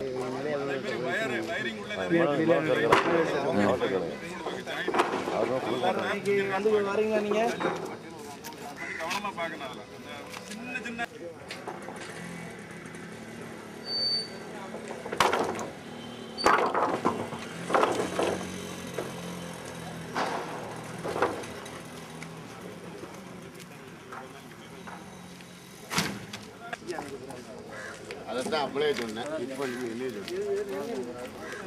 இன்னைக்கு வந்து வரீங்களா நீங்க அதைத்தான் அப்படியே சொன்னேன் இப்போ நீங்கள் என்ன சொல்றீங்க?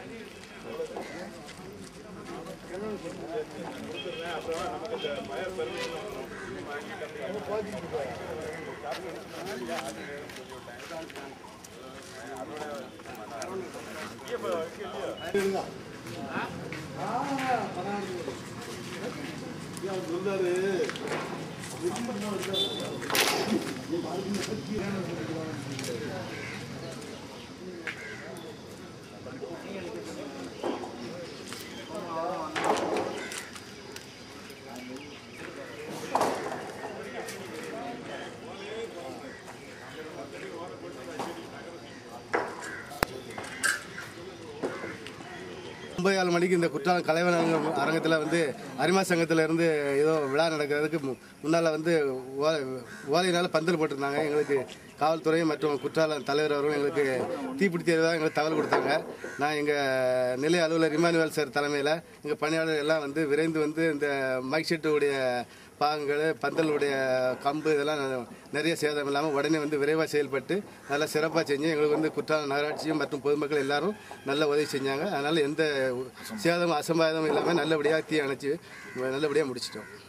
ஒன்பது ஏழு மணிக்கு இந்த குற்றாலம் கலைவரங்க அரங்கத்தில் வந்து அரிமா சங்கத்தில் இருந்து ஏதோ விழா நடக்கிறதுக்கு மு- முன்னால வந்து ஓ- ஓலையினால பந்தல் போட்டிருந்தாங்க எங்களுக்கு காவல்துறை மற்றும் குற்றாலம் தலைவர் அவர்களும் எங்களுக்கு தீப்பிடித்ததாக எங்களுக்கு தகவல் கொடுத்தாங்க நான் எங்கள் நிலைய அலுவலர் இமானுவேல் சார் தலைமையில் எங்கள் பணியாளர் எல்லாம் வந்து விரைந்து வந்து இந்த மைக் செட்டுடைய பாகங்கள் பந்தலுடைய கம்பு இதெல்லாம் நிறைய சேதம் இல்லாமல் உடனே வந்து விரைவாக செயல்பட்டு நல்லா சிறப்பாக செஞ்சு எங்களுக்கு வந்து குற்றாலம் நகராட்சியும் மற்றும் பொதுமக்கள் எல்லாரும் நல்ல உதவி செஞ்சாங்க அதனால் எந்த சேதமும் அசம்பாதமும் இல்லாமல் நல்லபடியாக தீ அணைச்சி நல்லபடியாக முடிச்சிட்டோம்